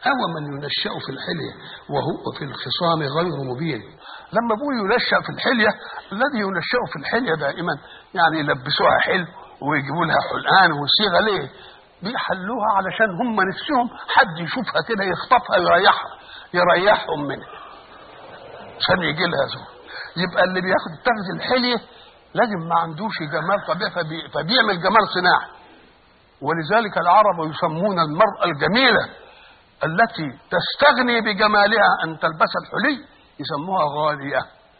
أو من ينشأ في الحلية وهو في الخصام غير مبين لما بقول ينشأ في الحلية الذي ينشأ في الحلية دائما يعني يلبسوها حلو ويجيبوا لها حلقان وصيغة ليه بيحلوها علشان هم نفسهم حد يشوفها كده يخطفها يريحها يريحهم منها عشان يجي لها زوج يبقى اللي بياخد تاخد الحلية لازم ما عندوش جمال طبيعي فبي فبيعمل جمال صناعي ولذلك العرب يسمون المرأة الجميلة التي تستغني بجمالها أن تلبس الحلي يسموها غالية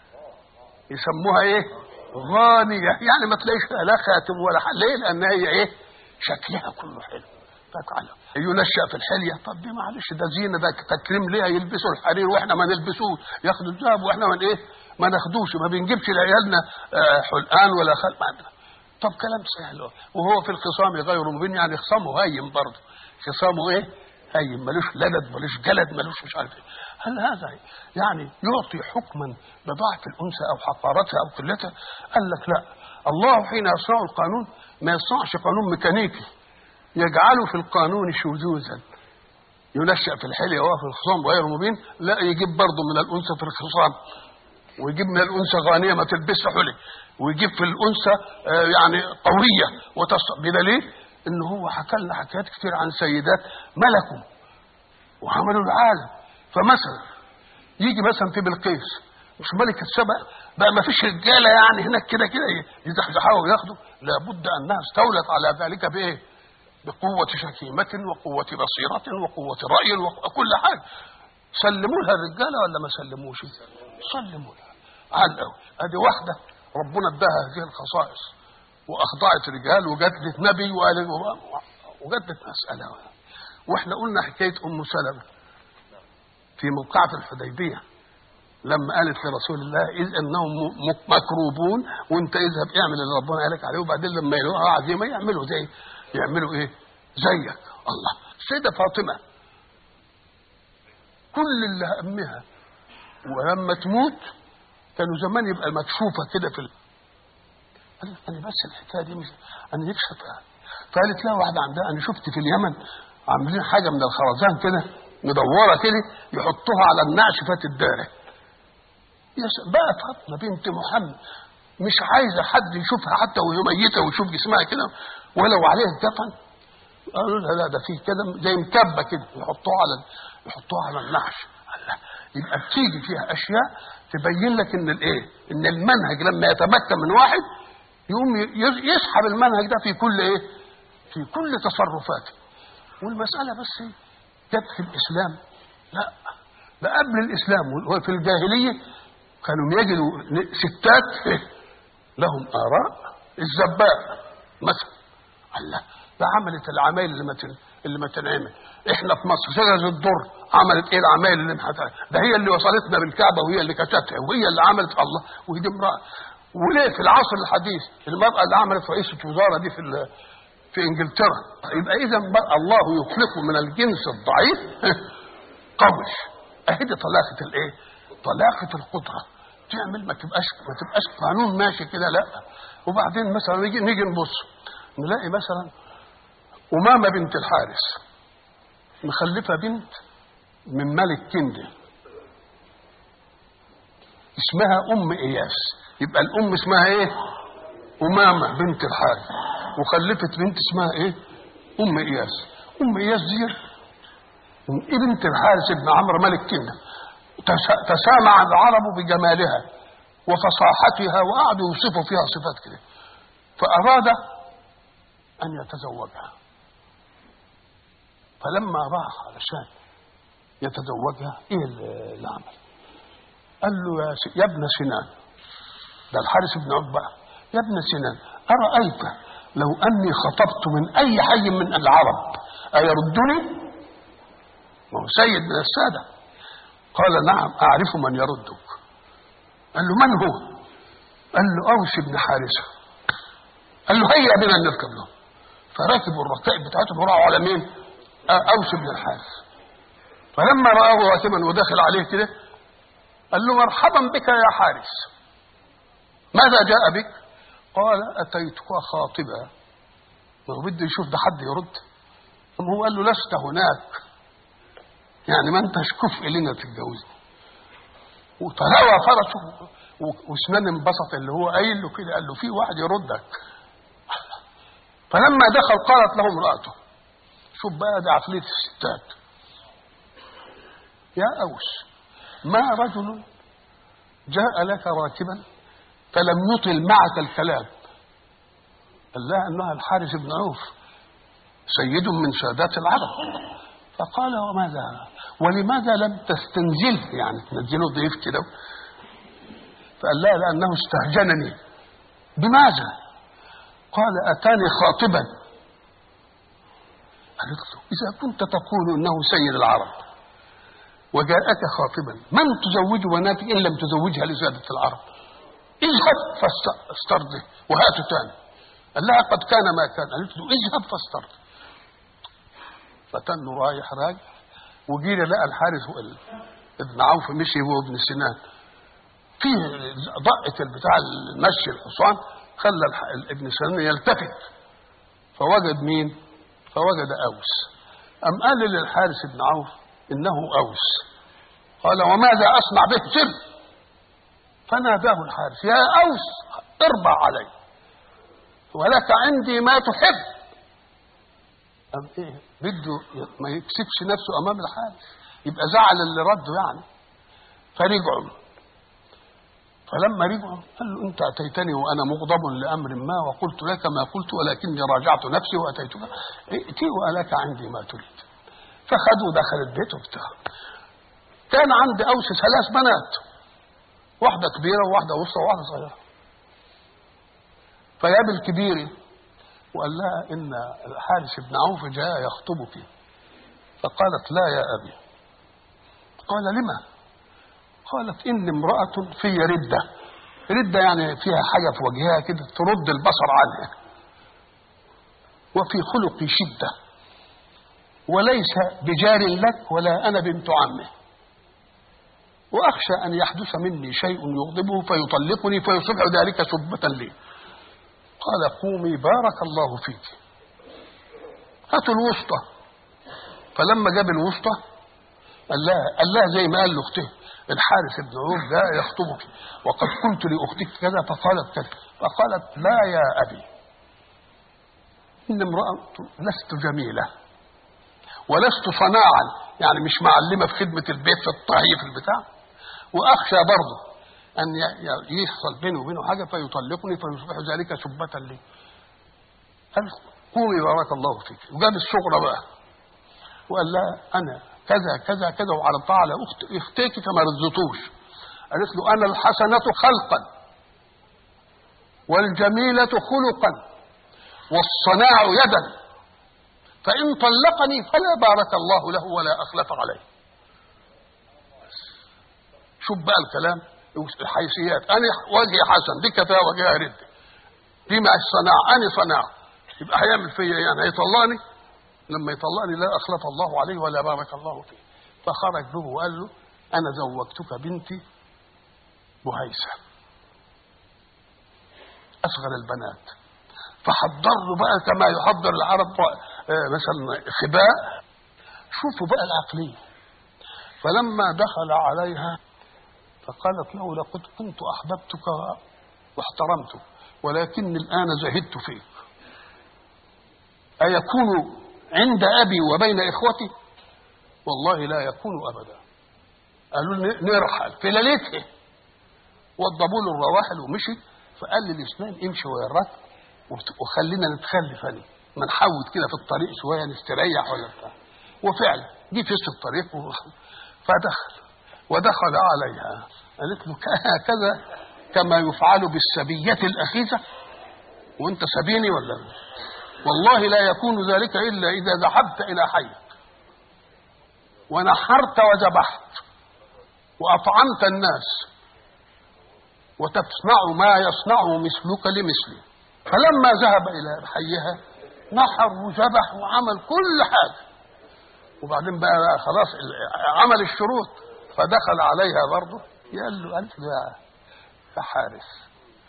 يسموها إيه غالية يعني ما تلاقيش لا خاتم ولا حل ليه لأن هي إيه شكلها كله حلو فتعالى ينشأ في الحلية طب دي معلش ده زينة ده تكريم ليها يلبسوا الحرير واحنا ما نلبسوه ياخدوا الذهب واحنا ما ايه ما ناخدوش ما بنجيبش لعيالنا آه، حلقان ولا خل ما عندنا. طب كلام سهل وهو في الخصام غير مبين يعني خصامه هايم برضه خصامه ايه هايم ملوش لدد ملوش جلد ملوش مش عارف ايه هل هذا يعني يعطي حكما بضعف الانثى او حقارتها او قلتها قال لك لا الله حين يصنع القانون ما يصنعش قانون ميكانيكي يجعله في القانون شذوذا ينشأ في الحلية وهو في الخصام غير مبين لا يجيب برضه من الأنثى في الخصام ويجيب من الأنثى غانية ما تلبسش حلي ويجيب في الأنثى آه، يعني قوية وتص... بدليل إن هو حكى لنا حكايات كتير عن سيدات ملكوا وعملوا العالم فمثلا يجي مثلا في بلقيس مش ملكة سبأ بقى ما فيش رجالة يعني هناك كده كده يزحزحوا وياخدوا لابد أنها استولت على ذلك بإيه؟ بقوة شكيمة وقوة بصيرة وقوة رأي وكل حاجة سلموا لها الرجالة ولا ما سلموش؟ سلموا لها عال قوي ادي واحدة ربنا اداها هذه الخصائص واخضعت رجال وجدت نبي وقال وجدت مسألة واحنا قلنا حكاية ام سلمة في موقعة الحديبية لما قالت لرسول الله إذ انهم م- مكروبون وانت اذهب اعمل اللي ربنا قالك عليه وبعدين لما يلاقوا عزيمه يعملوا زي يعملوا ايه؟ زيك الله السيده فاطمه كل اللي همها ولما تموت كانوا زمان يبقى مكشوفه كده في ال... قالت انا بس الحكايه دي مش انا نفسي أفهم. فقالت لها واحده عندها انا شفت في اليمن عاملين حاجه من الخرزان كده مدوره كده يحطوها على النعش فات الداره يس بقى فاطمه بنت محمد مش عايزه حد يشوفها حتى وهي ميته ويشوف جسمها كده ولو عليها الدفن قالوا لها لا ده فيه كده زي مكبه كده يحطوها على يحطوها على النعش الله يبقى بتيجي فيها اشياء تبين لك ان الايه؟ ان المنهج لما يتمكن من واحد يقوم ي- يسحب المنهج ده في كل ايه؟ في كل تصرفاته والمساله بس إيه؟ جت في الاسلام لا ده قبل الاسلام وفي الجاهليه كانوا يجدوا ستات لهم اراء الزباء مثلا الله ده عملت العمايل اللي ما تن... اللي ما تنعمل احنا في مصر شجره الدر عملت ايه العمايل اللي محتاج ده هي اللي وصلتنا بالكعبه وهي اللي كتبتها وهي اللي عملت الله وهي دي امراه وليه في العصر الحديث المراه اللي عملت رئيسه وزاره دي في ال... في انجلترا يبقى اذا بقى الله يخلق من الجنس الضعيف قوي اهي دي طلاقه الايه؟ طلاقه القدره تعمل ما تبقاش ما تبقاش قانون ماشي كده لا وبعدين مثلا نيجي نيجي نبص نلاقي مثلا أمامة بنت الحارس مخلفة بنت من ملك كندي اسمها أم إياس يبقى الأم اسمها إيه؟ أمامة بنت الحارس وخلفت بنت اسمها إيه؟ أم إياس أم إياس دي بنت الحارس ابن عمرو ملك كندي تس- تسامع العرب بجمالها وفصاحتها وقعدوا يوصفوا فيها صفات كده فأراد أن يتزوجها فلما راح علشان يتزوجها ايه اللي عمل؟ قال له يا, س... يا ابن سنان ده الحارس بن عقبة يا ابن سنان أرأيت لو أني خطبت من أي حي من العرب أيردني؟ ما هو سيد من السادة قال نعم أعرف من يردك قال له من هو؟ قال له أوس بن حارثة قال له هيا بنا نركب له فركبوا الركائب بتاعتهم وراحوا على مين؟ اوس بن الحارث فلما رآه راكبا ودخل عليه كده قال له مرحبا بك يا حارس ماذا جاء بك؟ قال أتيتك خاطبا ما هو بده يشوف ده حد يرد أم هو قال له لست هناك يعني ما انتش كفء لنا تتجوزني وتهوى فرسه و- وسنان انبسط اللي هو قايل له كده قال له في واحد يردك فلما دخل قالت له امرأته شوف بقى ده عقلية الستات يا أوس ما رجل جاء لك راكبا فلم يطل معك الكلام قال لها انها الحارث بن عوف سيد من سادات العرب فقال وماذا ولماذا لم تستنزله يعني تنزله ضيف كده فقال لها لانه استهجنني بماذا قال اتاني خاطبا قالت له اذا كنت تقول انه سيد العرب وجاءك خاطبا من تزوج بناتك ان لم تزوجها لساده العرب اذهب فاسترضه وهاته تاني قال لها قد كان ما كان قالت له اذهب فاسترضه فتن رايح راجع وجينا لقى الحارث ال- ابن عوف مشي هو ابن سنان فيه ضقة البتاع المشي الحصان خلى الح- ابن سنان يلتفت فوجد مين؟ فوجد اوس أم قال للحارث بن عوف إنه أوس قال وماذا أصنع به سر فناداه الحارث يا أوس اربع علي ولك عندي ما تحب أم إيه بده ما يكسبش نفسه أمام الحارث يبقى زعل اللي رده يعني فرجعوا فلما رجعوا قال له انت اتيتني وانا مغضب لامر ما وقلت لك ما قلت ولكني راجعت نفسي واتيتك ائتي ولك عندي ما تريد فخدوا دخل البيت وبتاع كان عند اوس ثلاث بنات واحده كبيره وواحده وسطى وواحده صغيره فجاب الكبيره وقال لها ان الحارث بن عوف جاء يخطبك فقالت لا يا ابي قال لما قالت إن امرأة في ردة ردة يعني فيها حاجة في وجهها كده ترد البصر عنها وفي خلقي شدة وليس بجار لك ولا أنا بنت عمه وأخشى أن يحدث مني شيء يغضبه فيطلقني فيصبح ذلك سبة لي قال قومي بارك الله فيك هاتوا الوسطى فلما جاب الوسطى قال لها قال لها زي ما قال لاخته الحارث بن عوف جاء يخطبك وقد قلت لاختك كذا فقالت كذا فقالت لا يا ابي ان امراه لست جميله ولست صناعا يعني مش معلمه في خدمه البيت في الطهي في البتاع واخشى برضه ان ي- ي- يحصل بيني وبينه حاجه فيطلقني فيصبح ذلك سبه لي قال قومي بارك الله فيك وجاب الصغرى بقى وقال لها انا كذا كذا كذا وعرضتها على اخت اختك فما رضيتوش قالت له انا الحسنه خلقا والجميله خلقا والصناع يدا فان طلقني فلا بارك الله له ولا اخلف عليه شوف بقى الكلام الحيثيات انا وجهي حسن دي كفايه وجهها رد دي مع الصناعه انا صناعه يبقى هيعمل فيا يعني هيطلقني لما يطلقني لا اخلف الله عليه ولا بارك الله فيه فخرج له وقال له انا زوجتك بنتي بهيسه اصغر البنات فحضر له بقى كما يحضر العرب آه، مثلا خباء شوفوا بقى العقليه فلما دخل عليها فقالت له لقد كنت احببتك واحترمتك ولكني الان زهدت فيك أيكون عند أبي وبين إخوتي والله لا يكون أبدا قالوا ن- نرحل في ليلته وضبوا له الرواحل ومشي فقال للإسلام امشي ويراك وت- وخلينا نتخلف أنا ما نحوت كده في الطريق شوية نستريح ولا بتاع وفعلا جه في وسط الطريق و- فدخل ودخل عليها قالت له هكذا كما يفعل بالسبية الأخيسة وانت سبيني ولا لا؟ والله لا يكون ذلك إلا إذا ذهبت إلى حيك ونحرت وذبحت وأطعمت الناس وتصنع ما يصنعه مثلك لمثلي فلما ذهب إلى حيها نحر وذبح وعمل كل حاجة وبعدين بقى, بقى خلاص ال- عمل الشروط فدخل عليها برضه قال له قالت له يا يا حارس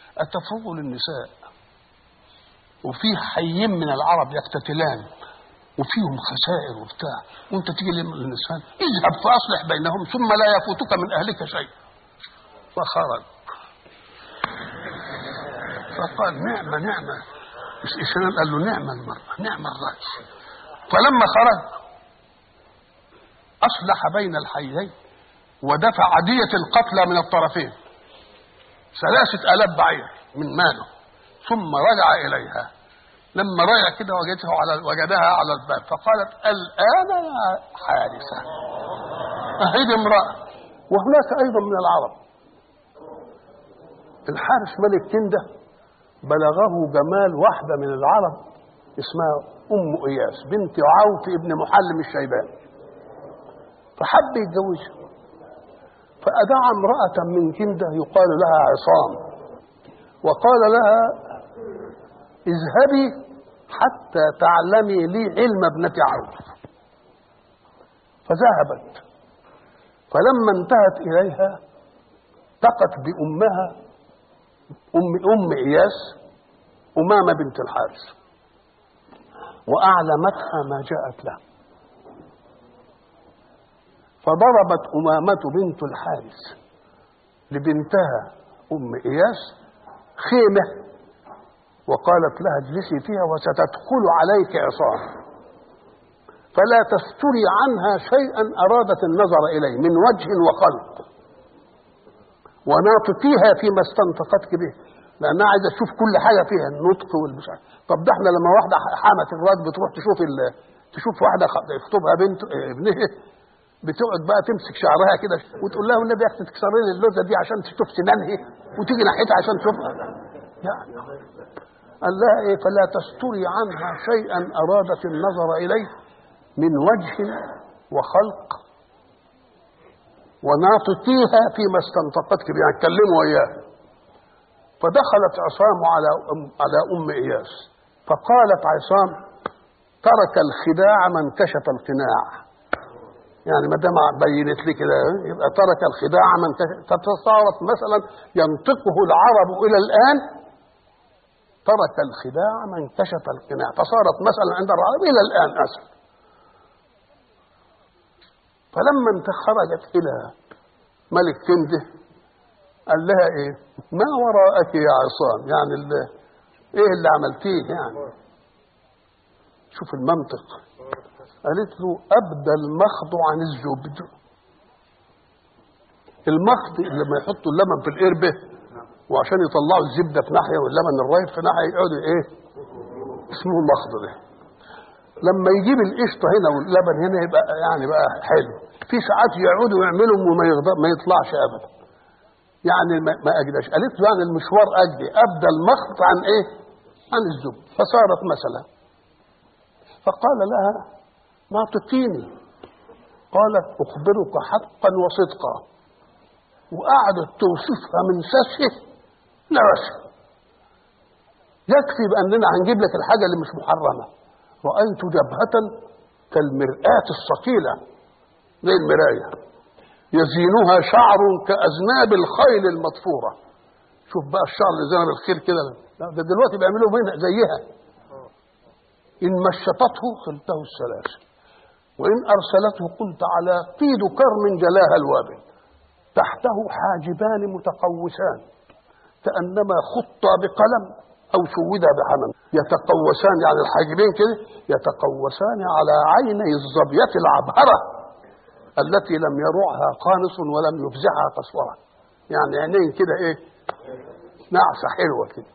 أتفوق للنساء وفي حيين من العرب يقتتلان وفيهم خسائر وبتاع وانت تيجي للنسوان اذهب فاصلح بينهم ثم لا يفوتك من اهلك شيء فخرج فقال نعمة نعمة الإسلام قال له نعمة المرأة نعمة الرأس فلما خرج أصلح بين الحيين ودفع عدية القتلى من الطرفين ثلاثة آلاف بعير من ماله ثم رجع إليها لما رجع كده وجدته على وجدها على الباب فقالت الآن يا حارسة أهيد امرأة وهناك أيضا من العرب الحارس ملك كندة بلغه جمال واحدة من العرب اسمها أم إياس بنت عوف ابن محلم الشيباني فحب يتجوزها فأدعى امرأة من كندة يقال لها عصام وقال لها اذهبي حتى تعلمي لي علم ابنة عوف فذهبت فلما انتهت إليها تقت بأمها أم أم إياس أمامة بنت الحارث وأعلمتها ما جاءت له فضربت أمامة بنت الحارث لبنتها أم إياس خيمة وقالت لها اجلسي فيها وستدخل عليك عصام فلا تستري عنها شيئا أرادت النظر إليه من وجه وخلق وناطقيها فيما استنطقتك به لأنها عايزة تشوف كل حاجة فيها النطق والمش طب ده احنا لما واحدة حامة الراجل بتروح تشوف ال... تشوف واحدة يخطبها بنت ابنها بتقعد بقى تمسك شعرها كده وتقول لها والنبي يا اختي تكسري لي اللوزه دي عشان تشوف سنانها وتيجي ناحيتها عشان تشوفها يعني قال لها ايه فلا تستري عنها شيئا ارادت النظر اليه من وجه وخلق وناطقيها فيما استنطقتك يعني اتكلموا اياها فدخلت عصام على أم على ام اياس فقالت عصام ترك الخداع من كشف القناع يعني ما دام بينت لي كده يبقى ترك الخداع من كشف فتصارت مثلا ينطقه العرب الى الان ترك الخداع من كشف القناع فصارت مثلا عند العرب الى الان اسف فلما انت خرجت الى ملك كنده قال لها ايه ما وراءك يا عصام يعني اللي ايه اللي عملتيه يعني شوف المنطق قالت له ابدى المخض عن الزبد المخض لما يحطوا اللبن في القربه وعشان يطلعوا الزبده في ناحيه واللبن الرايب في ناحيه يقعدوا ايه اسمه المخض ده لما يجيب القشطه هنا واللبن هنا يبقى يعني بقى حلو في ساعات يقعدوا يعملوا وما ما يطلعش ابدا يعني ما, ما اجداش قالت له يعني المشوار اجدي ابدا المخط عن ايه عن الزبد فصارت مثلا فقال لها ناطقيني قالت اخبرك حقا وصدقا وقعدت توصفها من سفه لرسم يكفي باننا هنجيب لك الحاجه اللي مش محرمه رايت جبهه كالمراه الثقيله زي المرايه يزينها شعر كأذناب الخيل المطفورة شوف بقى الشعر اللي زي الخيل كده لا ده دلوقتي بيعملوا منها زيها إن مشطته خلته السلاسل وإن أرسلته قلت على قيد كرم جلاها الوابل تحته حاجبان متقوسان كأنما خطا بقلم أو سودا بحمم يتقوسان يعني الحاجبين كده يتقوسان على عيني الظبية العبهرة التي لم يروعها قانص ولم يفزعها قسورة يعني عينين كده ايه نعسة حلوة كده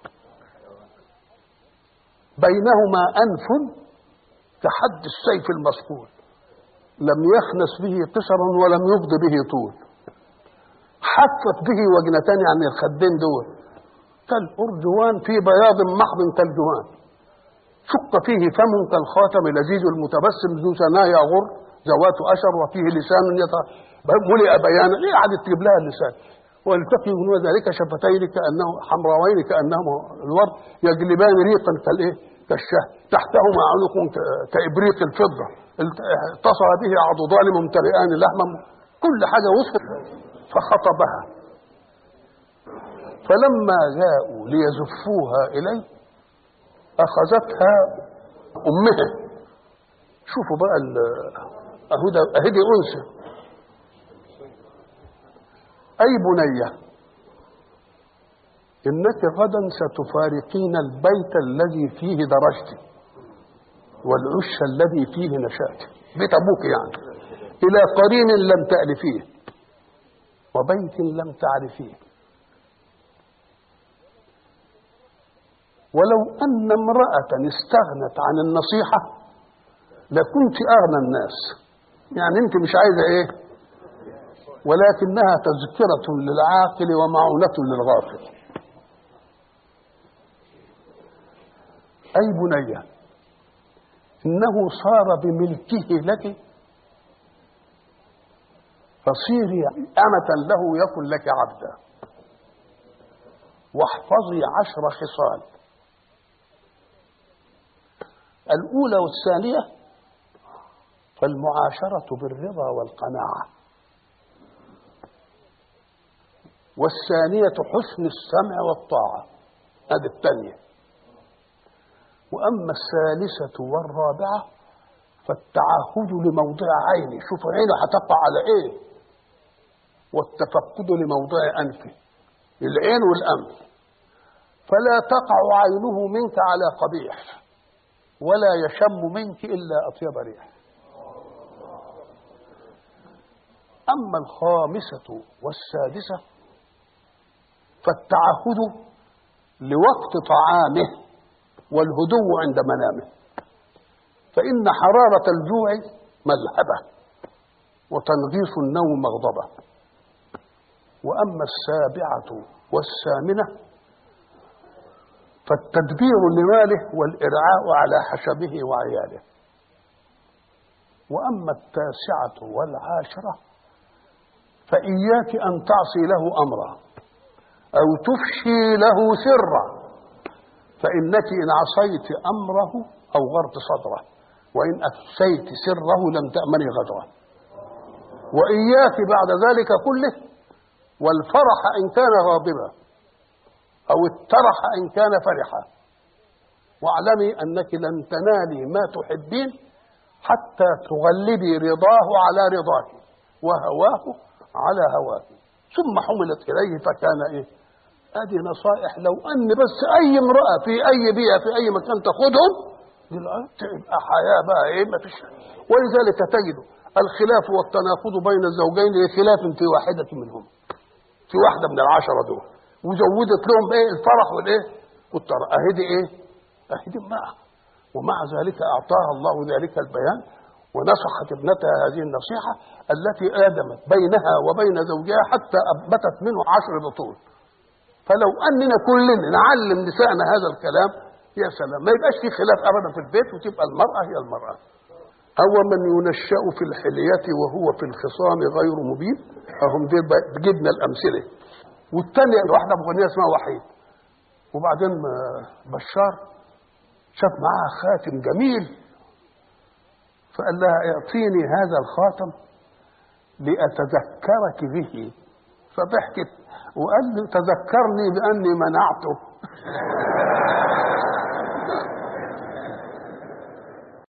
بينهما أنف كحد السيف المصقول لم يخنس به قصر ولم يفض به طول حفت به وجنتان يعني الخدين دول كالأرجوان في بياض محض كالجوان شق فيه فم كالخاتم لذيذ المتبسم ذو ثنايا غر ذوات أشر وفيه لسان يط... ملئ بيانا ليه قعدت تجيب لها اللسان والتقي من ذلك شفتين كأنه حمراوين كأنهما الورد يجلبان ريقا كالايه كالشهد تحتهما عنق كإبريق الفضة اتصل به عضدان ممتلئان لحما كل حاجة وصفت فخطبها فلما جاءوا ليزفوها إليه أخذتها أمها شوفوا بقى ال- اهو ده اهي دي انثى اي بنيه انك غدا ستفارقين البيت الذي فيه درجت والعش الذي فيه نشأت بيت ابوك يعني الى قرين لم تألفيه وبيت لم تعرفيه ولو أن امرأة استغنت عن النصيحة لكنت أغنى الناس يعني أنت مش عايزة إيه ولكنها تذكرة للعاقل ومعونة للغافل أي بنية إنه صار بملكه لك فصيري أمة له يكن لك عبدا واحفظي عشر خصال الأولى والثانية فالمعاشرة بالرضا والقناعة والثانية حسن السمع والطاعة هذه الثانية وأما الثالثة والرابعة فالتعهد لموضع عينه شوف عينه هتقع على ايه والتفقد لموضع انفه العين والانف فلا تقع عينه منك على قبيح ولا يشم منك الا اطيب ريح اما الخامسه والسادسه فالتعهد لوقت طعامه والهدوء عند منامه فإن حرارة الجوع ملهبة وتنغيص النوم مغضبة وأما السابعة والثامنة فالتدبير لماله والإرعاء على حشبه وعياله وأما التاسعة والعاشرة فإياك أن تعصي له أمرا أو تفشي له سرا فإنك إن عصيت أمره أوغرت صدره وإن أفشيت سره لم تأمني غدره وإياك بعد ذلك كله والفرح إن كان غاضبا أو الترح إن كان فرحا واعلمي أنك لن تنالي ما تحبين حتى تغلبي رضاه على رضاك وهواه على هواك ثم حملت إليه فكان إيه ادي نصائح لو ان بس اي امراه في اي بيئه في اي مكان تاخذهم تبقى حياه بقى ايه ما فيش ولذلك تجد الخلاف والتناقض بين الزوجين خلاف في واحده منهم في واحده من العشره دول وزودت لهم ايه الفرح والايه والترى اهي دي ايه اهي دي معها ومع ذلك اعطاها الله ذلك البيان ونصحت ابنتها هذه النصيحه التي ادمت بينها وبين زوجها حتى انبتت منه عشر بطون فلو اننا كلنا نعلم نسائنا هذا الكلام يا سلام ما يبقاش في خلاف ابدا في البيت وتبقى المراه هي المراه او من ينشا في الحليه وهو في الخصام غير مبين اهم دي جبنا الامثله والثانيه واحده مغنيه اسمها وحيد وبعدين بشار شاف معاها خاتم جميل فقال لها اعطيني هذا الخاتم لاتذكرك به فضحكت وقال له تذكرني باني منعته